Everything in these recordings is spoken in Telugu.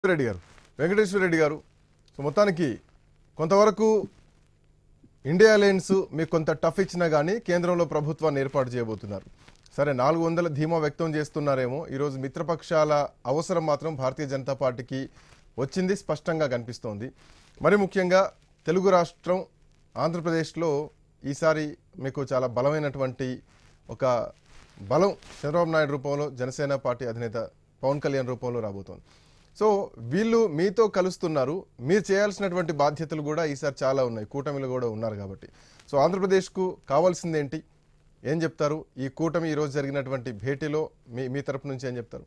రెడ్డి గారు వెంకటేశ్వర రెడ్డి గారు సో మొత్తానికి కొంతవరకు ఇండియా అలయన్స్ మీకు కొంత టఫ్ ఇచ్చినా కానీ కేంద్రంలో ప్రభుత్వాన్ని ఏర్పాటు చేయబోతున్నారు సరే నాలుగు వందల ధీమా వ్యక్తం చేస్తున్నారేమో ఈరోజు మిత్రపక్షాల అవసరం మాత్రం భారతీయ జనతా పార్టీకి వచ్చింది స్పష్టంగా కనిపిస్తోంది మరి ముఖ్యంగా తెలుగు రాష్ట్రం ఆంధ్రప్రదేశ్లో ఈసారి మీకు చాలా బలమైనటువంటి ఒక బలం చంద్రబాబు నాయుడు రూపంలో జనసేన పార్టీ అధినేత పవన్ కళ్యాణ్ రూపంలో రాబోతోంది సో వీళ్ళు మీతో కలుస్తున్నారు మీరు చేయాల్సినటువంటి బాధ్యతలు కూడా ఈసారి చాలా ఉన్నాయి కూటమిలో కూడా ఉన్నారు కాబట్టి సో ఆంధ్రప్రదేశ్కు కావాల్సింది ఏంటి ఏం చెప్తారు ఈ కూటమి ఈరోజు జరిగినటువంటి భేటీలో మీ మీ తరపు నుంచి ఏం చెప్తారు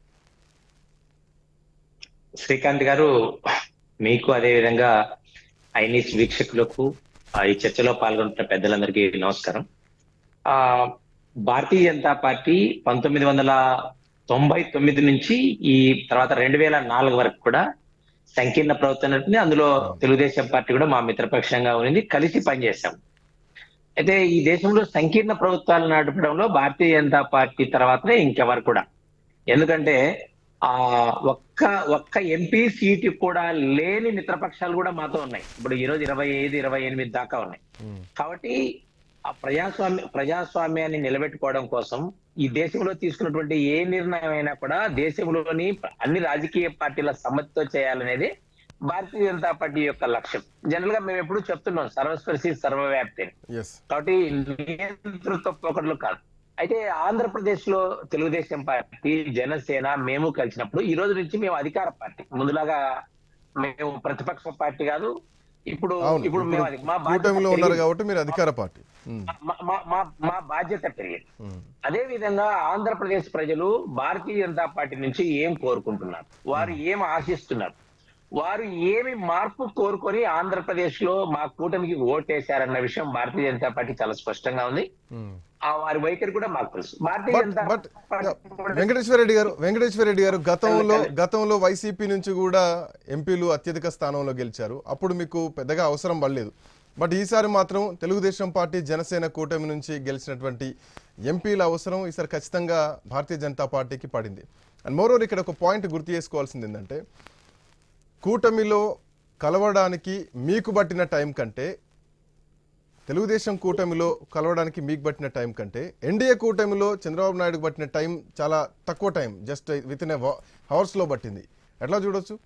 శ్రీకాంత్ గారు మీకు అదే విధంగా ఐనిస్ వీక్షకులకు ఆ, ఈ చర్చలో పాల్గొంటున్న పెద్దలందరికీ నమస్కారం ఆ భారతీయ జనతా పార్టీ పంతొమ్మిది వందల తొంభై తొమ్మిది నుంచి ఈ తర్వాత రెండు వేల నాలుగు వరకు కూడా సంకీర్ణ ప్రభుత్వం నడిపింది అందులో తెలుగుదేశం పార్టీ కూడా మా మిత్రపక్షంగా ఉంది కలిసి పనిచేశాం అయితే ఈ దేశంలో సంకీర్ణ ప్రభుత్వాలు నడపడంలో భారతీయ జనతా పార్టీ తర్వాతనే ఇంకెవరు కూడా ఎందుకంటే ఆ ఒక్క ఒక్క ఎంపీ సీటు కూడా లేని మిత్రపక్షాలు కూడా మాతో ఉన్నాయి ఇప్పుడు ఈ రోజు ఇరవై ఐదు ఇరవై ఎనిమిది దాకా ఉన్నాయి కాబట్టి ఆ ప్రజాస్వామ్య ప్రజాస్వామ్యాన్ని నిలబెట్టుకోవడం కోసం ఈ దేశంలో తీసుకున్నటువంటి ఏ నిర్ణయం అయినా కూడా దేశంలోని అన్ని రాజకీయ పార్టీల సమ్మతితో చేయాలనేది భారతీయ జనతా పార్టీ యొక్క లక్ష్యం జనరల్ గా మేము ఎప్పుడు చెప్తున్నాం సర్వస్పర్శి సర్వవ్యాప్తి అని. ఎస్ కాబట్టి నియంతృత్వ పోకడలు కాదు అయితే ఆంధ్రప్రదేశ్ లో తెలుగుదేశం పార్టీ జనసేన మేము కలిసినప్పుడు ఈ రోజు నుంచి మేము అధికార పార్టీ ముందులాగా మేము ప్రతిపక్ష పార్టీ కాదు ఇప్పుడు అవును ఇప్పుడు మేము అది- మా బాధ్యత కూటమిలో ఉన్నారు పెరిగింది. కాబట్టి మీరు అధికార పార్టీ ఉమ్, మా- మా- మా మా బాధ్యత పెరిగింది ఉమ్, అదే విధంగా ఆంధ్రప్రదేశ్ ప్రజలు భారతీయ జనతా పార్టీ నుంచి ఏం కోరుకుంటున్నారు వారు ఏం ఆశిస్తున్నారు వారు ఏమి మార్పు కోరుకొని ఆంధ్రప్రదేశ్ లో మా కూటమికి ఓటేశారన్న విషయం భారతీయ జనతా పార్టీ చాలా స్పష్టంగా ఉంది ఉమ్. ఆ వారి వైఖరి కూడా మాకు తెలుసు భారతీయ బట్ జనతా బట్ పార్టీ కూడా- వెంకటేశ్వర రెడ్డి గారు వెంకటేశ్వర రెడ్డి గారు గతంలో గతంలో వైసీపీ నుంచి కూడా ఎంపీలు అత్యధిక స్థానంలో గెలిచారు అప్పుడు మీకు పెద్దగా అవసరం పడలేదు బట్ ఈసారి మాత్రం తెలుగుదేశం పార్టీ జనసేన కూటమి నుంచి గెలిచినటువంటి ఎంపీల అవసరం ఈసారి ఖచ్చితంగా భారతీయ జనతా పార్టీకి పడింది అండ్ మోరోవర్ ఇక్కడ ఒక పాయింట్ గుర్తు చేసుకోవాల్సింది ఏంటంటే కూటమిలో కలవడానికి మీకు పట్టిన టైం కంటే తెలుగుదేశం కూటమిలో కలవడానికి మీకు పట్టిన టైం కంటే ఎన్డీఏ కూటమిలో చంద్రబాబు నాయుడుకు పట్టిన టైం చాలా తక్కువ టైం జస్ట్ విత్ ఇన్ హవర్స్లో పట్టింది ఎట్లా చూడొచ్చు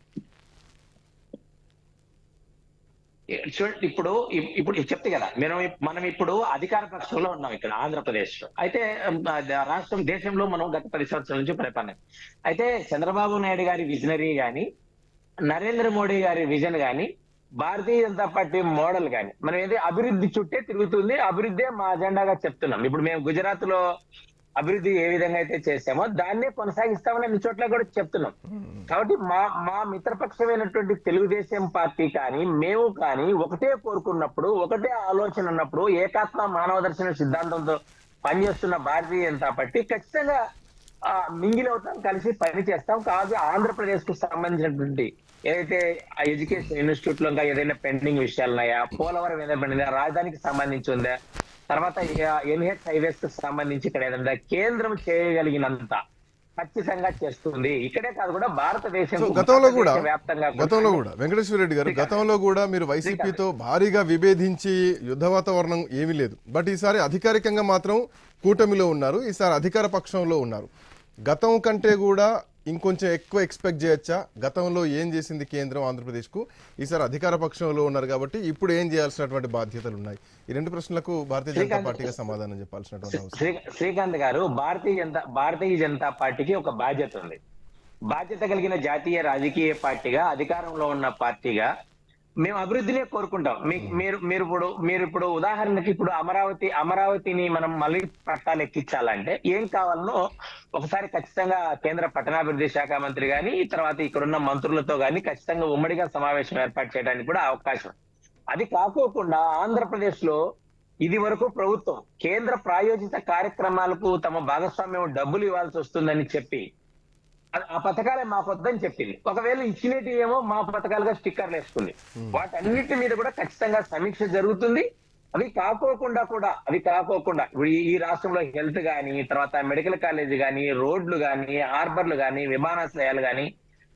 చూడండి ఇప్పుడు ఇప్- ఇప్పుడు చెప్తే కదా మనం ఇప్- మనం ఇప్పుడు అధికార పక్షంలో ఉన్నాం ఇక్కడ ఆంధ్రప్రదేశ్ లో అయితే ఉమ్, ఆ, ద- రాష్ట్రం దేశంలో మనం గత పది సంవత్సరాల నుంచి పరిపాలన అయితే చంద్రబాబు నాయుడు గారి విజనరీ గాని నరేంద్ర మోడీ గారి విజన్ గాని భారతీయ జనతా పార్టీ మోడల్ గాని మనం ఏదో అభివృద్ధి చుట్టే తిరుగుతుంది అభివృద్ధే మా అజెండాగా చెప్తున్నాం ఇప్పుడు మేము గుజరాత్ లో అభివృద్ధి ఏ విధంగా అయితే చేసామో దాన్నే కొనసాగిస్తామని అన్ని చోట్ల కూడా చెప్తున్నాం కాబట్టి మా మా మిత్రపక్షమైనటువంటి తెలుగుదేశం పార్టీ కానీ మేము కానీ ఒకటే కోరుకున్నప్పుడు ఒకటే ఆలోచన ఉన్నప్పుడు ఏకాత్మ మానవ దర్శన సిద్ధాంతంతో పనిచేస్తున్న భారతీయ జనతా పార్టీ ఖచ్చితంగా ఆ, మింగిల్ అవుతాం కలిసి పని చేస్తాం కాదు ఆంధ్రప్రదేశ్ కు సంబంధించినటువంటి ఏదైతే ఆ ఎడ్యుకేషన్ ఇన్స్టిట్యూట్ లో ఇంకా ఏదైనా పెండింగ్ విషయాలు ఉన్నాయా పోలవరం ఏదైనా పెండింగ్ రాజధానికి సంబంధించి ఉందా తర్వాత ఎన్హెచ్ హైవేస్ కు సంబంధించి ఇక్కడ ఏదైనా కేంద్రం చేయగలిగినంత ఖచ్చితంగా చేస్తుంది ఇక్కడే కాదు కూడా భారతదేశం సో గతంలో కూడా వ్యాప్తంగా గతంలో కూడా వెంకటేశ్వర రెడ్డి గారు గతంలో కూడా మీరు వైసీపీతో భారీగా విభేదించి యుద్ధ వాతావరణం ఏమీ లేదు బట్ ఈసారి అధికారికంగా మాత్రం కూటమిలో ఉన్నారు ఈసారి అధికార పక్షంలో ఉన్నారు గతం కంటే కూడా ఇంకొంచెం ఎక్కువ ఎక్స్పెక్ట్ చేయొచ్చా గతంలో ఏం చేసింది కేంద్రం ఆంధ్రప్రదేశ్కు ఈసారి అధికార పక్షంలో ఉన్నారు కాబట్టి ఇప్పుడు ఏం చేయాల్సినటువంటి బాధ్యతలు ఉన్నాయి ఈ రెండు ప్రశ్నలకు భారతీయ జనతా పార్టీగా సమాధానం చెప్పాల్సినటువంటి అవసరం శ్రీ- శ్రీకాంత్ గారు భారతీయ జనతా భారతీయ జనతా పార్టీకి ఒక బాధ్యత ఉంది బాధ్యత కలిగిన జాతీయ రాజకీయ పార్టీగా అధికారంలో ఉన్న పార్టీగా మేము అభివృద్ధినే కోరుకుంటాం మీ- మీరు మీరు ఇప్పుడు మీరు ఇప్పుడు ఉదాహరణకి ఇప్పుడు అమరావతి అమరావతిని మనం మళ్ళీ పట్టాలు ఎక్కించాలంటే ఏం కావాలనో ఒకసారి ఖచ్చితంగా కేంద్ర పట్టణాభివృద్ధి శాఖ మంత్రి గాని తర్వాత ఇక్కడున్న మంత్రులతో గాని ఖచ్చితంగా ఉమ్మడిగా సమావేశం ఏర్పాటు చేయడానికి కూడా అవకాశం అది కాకోకుండా ఆంధ్రప్రదేశ్ లో ఇది వరకు ప్రభుత్వం కేంద్ర ప్రాయోజిత కార్యక్రమాలకు తమ భాగస్వామ్యం డబ్బులు ఇవ్వాల్సి వస్తుందని చెప్పి అది- ఆ పథకాలే మాకు వద్దని చెప్పింది ఒకవేళ ఇచ్చినట్టు ఏమో మా పథకాలుగా స్టిక్కర్లు వేసుకుంది వాటన్నిటి మీద కూడా ఖచ్చితంగా సమీక్ష జరుగుతుంది అవి కాకోకుండా కూడా అవి కాకోకుండా ఇప్పుడు ఈ- ఈ రాష్ట్రంలో హెల్త్ గాని తర్వాత మెడికల్ కాలేజ్ గాని రోడ్లు గాని హార్బర్లు గాని విమానాశ్రయాలు గాని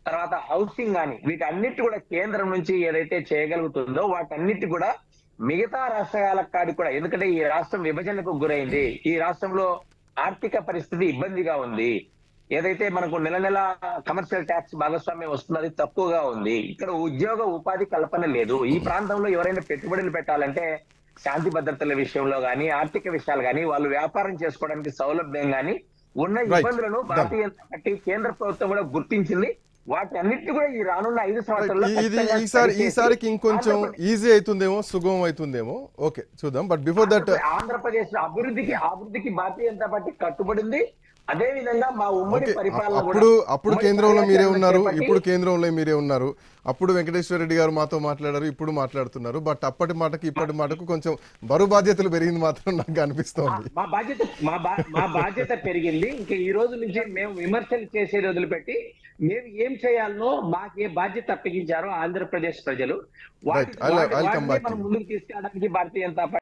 తర్వాత హౌసింగ్ కానీ వీటన్నిటి కూడా కేంద్రం నుంచి ఏదైతే చేయగలుగుతుందో వాటన్నిటి కూడా మిగతా రాష్ట్రాల కాడి కూడా ఎందుకంటే ఈ రాష్ట్రం విభజనకు గురైంది ఈ రాష్ట్రంలో ఆర్థిక పరిస్థితి ఇబ్బందిగా ఉంది ఏదైతే మనకు నెల నెల కమర్షియల్ ట్యాక్స్ భాగస్వామ్యం వస్తున్నది తక్కువగా ఉంది ఇక్కడ ఉద్యోగ ఉపాధి కల్పన లేదు ఈ ప్రాంతంలో ఎవరైనా పెట్టుబడులు పెట్టాలంటే శాంతి భద్రతల విషయంలో గానీ ఆర్థిక విషయాలు గానీ వాళ్ళు వ్యాపారం చేసుకోవడానికి సౌలభ్యం గానీ ఉన్న Right. ఇబ్బందులను భారతీయ జనతా పార్టీ కేంద్ర ప్రభుత్వం కూడా గుర్తించింది వాటి అన్నిటి కూడా ఈ రానున్న ఐదు సంవత్సరాల్లో ఈ- ఇది ఖచ్చితంగా ఈసారి సరిచేసి ఈసారికి ఇంకొంచెం ఆంధ్రప్రదేశ్ ఈజీ అవుతుందేమో సుగమం అవుతుందేమో ఓకే చూద్దాం బట్ బిఫోర్ దట్ ఆంధ్రప్రదేశ్ అభివృద్ధికి అభివృద్ధికి భారతీయ జనతా పార్టీ కట్టుబడింది అదే విధంగా మా ఉమ్మడి ఓకే పరిపాలన కూడా అప్పుడు అప్పుడు ఉమ్మడి కేంద్రంలో మీరే కార్యాచరణ ఉన్నారు చేపట్టి ఇప్పుడు కేంద్రంలో మీరే ఉన్నారు అప్పుడు వెంకటేశ్వర రెడ్డి గారు మాతో మాట్లాడారు ఇప్పుడు మాట్లాడుతున్నారు బట్ అప్పటి మాటకి ఇప్పటి మాటకు కొంచెం బరువు బాధ్యతలు పెరిగింది మాత్రం నాకు అనిపిస్తోంది మా బాధ్యత మా బా- మా బాధ్యత పెరిగింది ఇంకా ఈ రోజు నుంచి మేము విమర్శలు చేసేది వదిలిపెట్టి మేము ఏం చేయాలనో మాకు ఏ బాధ్యత అప్పగించారో ఆంధ్రప్రదేశ్ ప్రజలు వాటి Right. I'll- వాటి- I'll come వాటిని back to మనం you. ముందుకు తీసుకెళ్ళడానికి భారతీయ జనతా పార్టీ